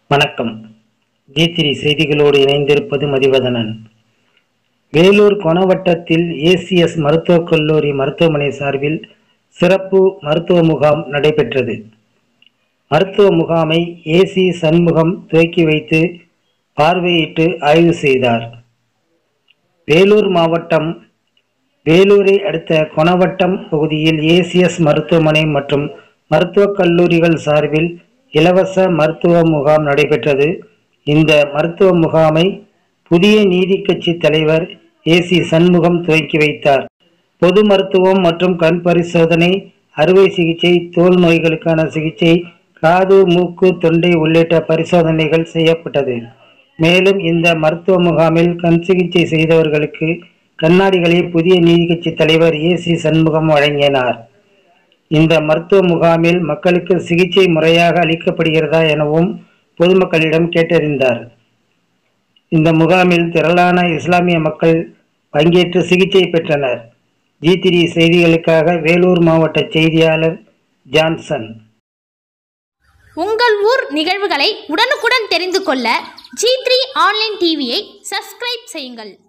வணக்கம் ஜி செய்திகளோடு இணைந்திருப்பது மதிவதனன் வேலூர் கொணவட்டத்தில் ஏசிஎஸ் மருத்துவக் கல்லூரி மருத்துவமனை சார்பில் சிறப்பு மருத்துவ முகாம் நடைபெற்றது மருத்துவ முகாமை ஏசி சண்முகம் துவக்கி வைத்து பார்வையிட்டு ஆய்வு செய்தார் வேலூர் மாவட்டம் வேலூரை அடுத்த கொணவட்டம் பகுதியில் ஏசிஎஸ் மருத்துவமனை மற்றும் மருத்துவக் கல்லூரிகள் சார்பில் இலவச மருத்துவ முகாம் நடைபெற்றது இந்த மருத்துவ முகாமை புதிய நீதி கட்சி தலைவர் ஏசி சண்முகம் துவக்கி வைத்தார் பொது மருத்துவம் மற்றும் கண் பரிசோதனை அறுவை சிகிச்சை தோல் நோய்களுக்கான சிகிச்சை காது மூக்கு தொண்டை உள்ளிட்ட பரிசோதனைகள் செய்யப்பட்டது மேலும் இந்த மருத்துவ முகாமில் கண் சிகிச்சை செய்தவர்களுக்கு கண்ணாடிகளை புதிய நீதி கட்சி தலைவர் ஏசி சண்முகம் வழங்கினார் இந்த மருத்துவ முகாமில் மக்களுக்கு சிகிச்சை முறையாக அளிக்கப்படுகிறதா எனவும் பொதுமக்களிடம் கேட்டறிந்தார் இந்த முகாமில் திரளான இஸ்லாமிய மக்கள் பங்கேற்று சிகிச்சை பெற்றனர் ஜி த்ரீ செய்திகளுக்காக வேலூர் மாவட்ட செய்தியாளர் ஜான்சன் உங்கள் ஊர் நிகழ்வுகளை உடனுக்குடன் தெரிந்து கொள்ள ஜி த்ரீ ஆன்லைன் டிவியை சப்ஸ்கிரைப் செய்யுங்கள்